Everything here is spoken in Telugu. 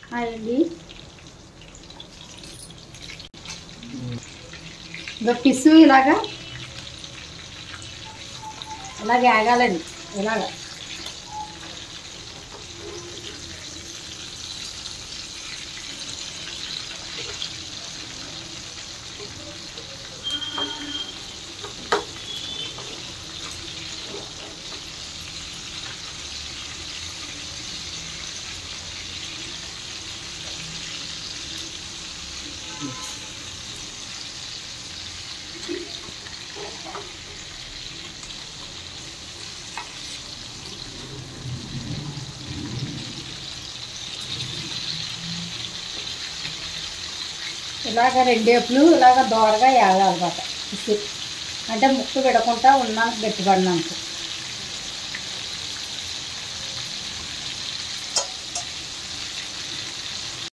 హాయ్ అండి ఇంకా పిస్సు ఇలాగా ఇలాగ ఆగాలండి ఇలాగ ఇలాగ రెండేపులు ఇలాగ దోరగా వేయాలన్నమాట పిస్సు అంటే ముక్కు విడకుండా ఉన్నాను గట్టిపడినాక